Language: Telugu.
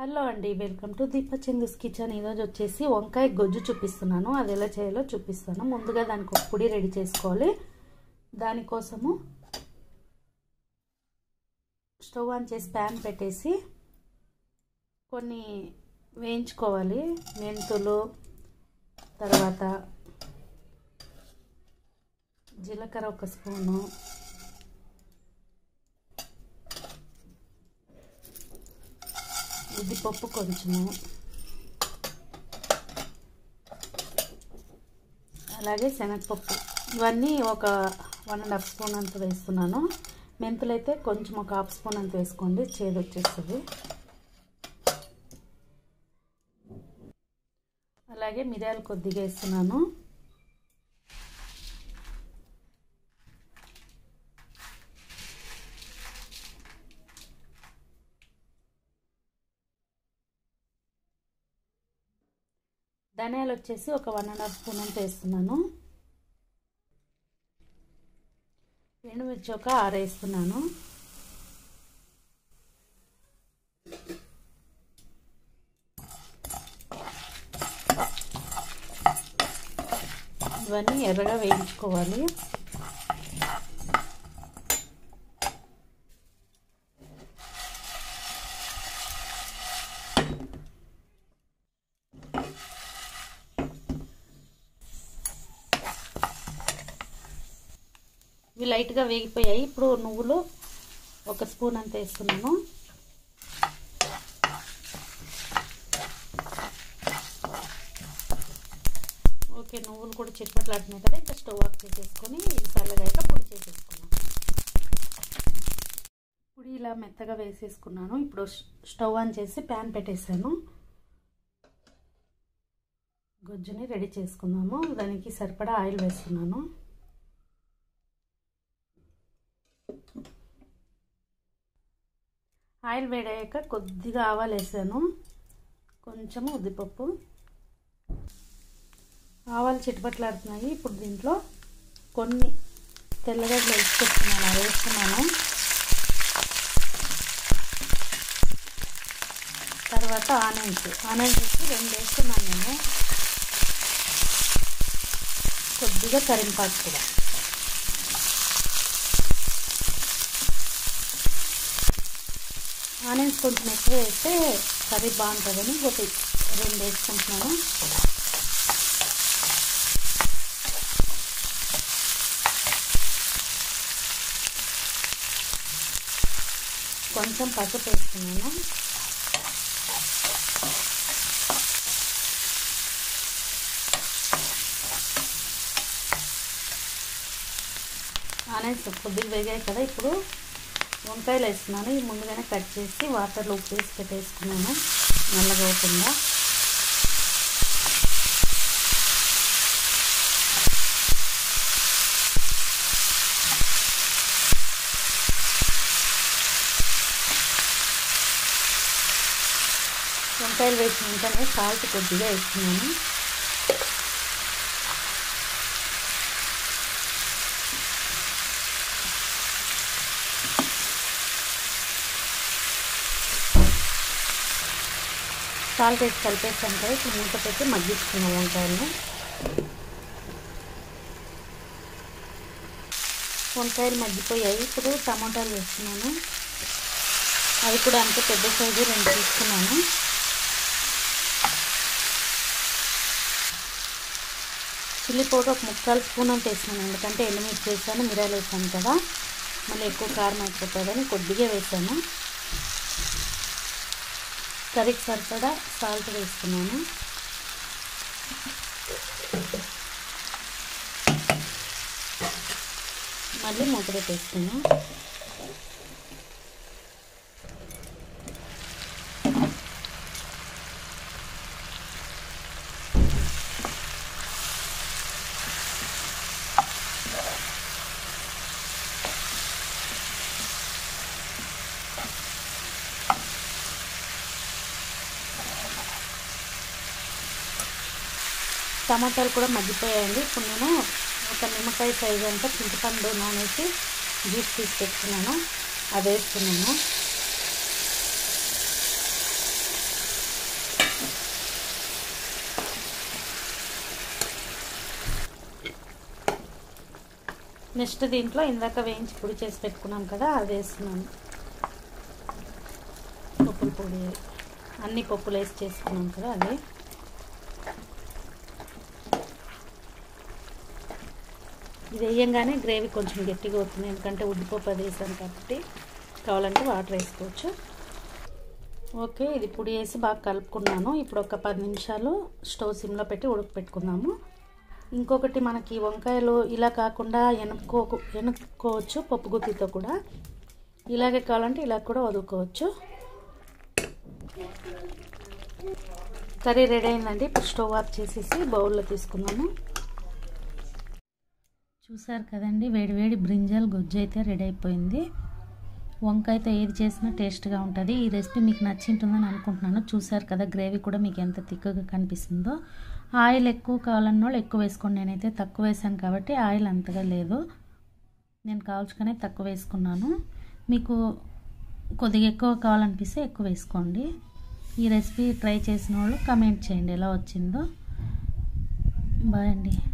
హలో అండి welcome to Deepa Chandu's kitchen ఈరోజు వచ్చేసి వంకాయ గొజ్జు చూపిస్తున్నాను అది ఎలా చేయాలో చూపిస్తాను ముందుగా దానికి ఒక పొడి రెడీ చేసుకోవాలి దానికోసము స్టవ్ ఆన్ చేసి ప్యాన్ పెట్టేసి కొన్ని వేయించుకోవాలి మెంతులు తర్వాత జీలకర్ర ఒక స్పూను ఉద్దిపప్పు కొంచెము అలాగే శనగపప్పు ఇవన్నీ ఒక వన్ అండ్ హాఫ్ స్పూన్ అంత వేస్తున్నాను మెంతులు అయితే కొంచెం ఒక హాఫ్ స్పూన్ అంత వేసుకోండి చేదు వచ్చేస్తుంది అలాగే మిరియాలు కొద్దిగా వేస్తున్నాను ధనియాలు వచ్చేసి ఒక వన్ అండ్ హాఫ్ స్పూన్ అంత వేస్తున్నాను ఎండుమిర్చి ఒక ఆరు వేస్తున్నాను ఇవన్నీ ఎర్రగా వేయించుకోవాలి ఇవి లైట్గా వేగిపోయాయి ఇప్పుడు నువ్వులు ఒక స్పూన్ అంత వేస్తున్నాను ఓకే నువ్వులు కూడా చిట్పట్లాడుతున్నాయి కదా ఇంకా స్టవ్ ఆఫ్ చేసేసుకొని ఇది చల్లగాక పొడి చేసేసుకున్నాను పొడి ఇలా మెత్తగా వేసేసుకున్నాను ఇప్పుడు స్టవ్ ఆన్ చేసి ప్యాన్ పెట్టేశాను గొజ్జుని రెడీ చేసుకుందాము దానికి సరిపడా ఆయిల్ వేస్తున్నాను ఆయిల్ వేడాక కొద్దిగా ఆవాలు వేసాను కొంచెము ఉద్దిపప్పు ఆవాలు చిట్టుపట్లాడుతున్నాయి ఇప్పుడు దీంట్లో కొన్ని తెల్లగడ్డలు వేసుకొస్తున్నాను అవి వేస్తున్నాను తర్వాత ఆనియన్స్ ఆనియన్స్ వేసి రెండు వేస్తున్నాను నేను కొద్దిగా కరింపాకు కూడా ఆనియన్స్ కొంచెం ఎక్కువ వేస్తే కర్రీ బాగుంటుందని ఒకటి రెండు వేసుకుంటున్నాను కొంచెం పసుపు వేస్తున్నాను ఆనియన్స్ కొద్దిగా వేగాయి కదా ఇప్పుడు వంకాయలు వేస్తున్నాను ఇది ముందుగానే కట్ చేసి వాటర్లో ఉప్పు వేసి పెట్టేసుకున్నాను నల్లగా అవుతుందా వంకాయలు వేసిన వెంటనే సాల్ట్ కొద్దిగా వేస్తున్నాను సాల్ట్ వేసి కలిపేస్తాను కదా ఇప్పుడు మూత పెట్టి మగ్గించుకున్నాం వంకాయలను వంకాయలు మగ్గిపోయాయి ఇప్పుడు టమాటాలు వేస్తున్నాను అవి కూడా అంతే పెద్ద సైజు రెండు తీసుకున్నాను చిల్లీ పౌడర్ ఒక ముక్కాలు స్పూన్ అంత వేసాను ఎందుకంటే ఎండుమిర్చి వేసాను మిరాలు వేసాను కదా మళ్ళీ ఎక్కువ కారం అయిపోతుందని కొద్దిగా వేసాను కర్రీకి సరిపడా సాల్ట్ వేస్తున్నాను మళ్ళీ మూత పెట్టేస్తున్నాను టమాటాలు కూడా మగ్గిపోయాయండి ఇప్పుడు నేను ఒక నిమ్మకాయ సైజు అంతా చింతపండు నానేసి జ్యూస్ తీసి పెట్టుకున్నాను అది వేస్తున్నాను నెక్స్ట్ దీంట్లో ఇందాక వేయించి పొడి చేసి పెట్టుకున్నాం కదా అది వేస్తున్నాను పప్పుల పొడి అన్ని పప్పులు వేసి చేసుకున్నాం కదా అది ఇది వేయంగానే గ్రేవీ కొంచెం గట్టిగా అవుతుంది ఎందుకంటే ఉడ్డిపప్పు అది వేసాను కాబట్టి కావాలంటే వాటర్ వేసుకోవచ్చు ఓకే ఇది పొడి వేసి బాగా కలుపుకున్నాను ఇప్పుడు ఒక పది నిమిషాలు స్టవ్ సిమ్లో పెట్టి ఉడకపెట్టుకుందాము ఇంకొకటి మనకి వంకాయలు ఇలా కాకుండా ఎనుక్కో ఎనుక్కోవచ్చు పప్పు గుత్తితో కూడా ఇలాగే కావాలంటే ఇలా కూడా వదులుకోవచ్చు కర్రీ రెడీ అయిందండి ఇప్పుడు స్టవ్ ఆఫ్ చేసేసి బౌల్లో తీసుకున్నాము చూసారు కదండి వేడివేడి బ్రింజాల్ గుజ్జు అయితే రెడీ అయిపోయింది వంకాయతో ఏది చేసినా టేస్ట్గా ఉంటుంది ఈ రెసిపీ మీకు నచ్చింటుందని అనుకుంటున్నాను చూసారు కదా గ్రేవీ కూడా మీకు ఎంత తిక్కగా కనిపిస్తుందో ఆయిల్ ఎక్కువ కావాలన్న వాళ్ళు ఎక్కువ వేసుకోండి నేనైతే తక్కువ వేసాను కాబట్టి ఆయిల్ అంతగా లేదు నేను కావాల్చుకనే తక్కువ వేసుకున్నాను మీకు కొద్దిగా ఎక్కువ కావాలనిపిస్తే ఎక్కువ వేసుకోండి ఈ రెసిపీ ట్రై చేసిన వాళ్ళు కమెంట్ చేయండి ఎలా వచ్చిందో బాయ్ అండి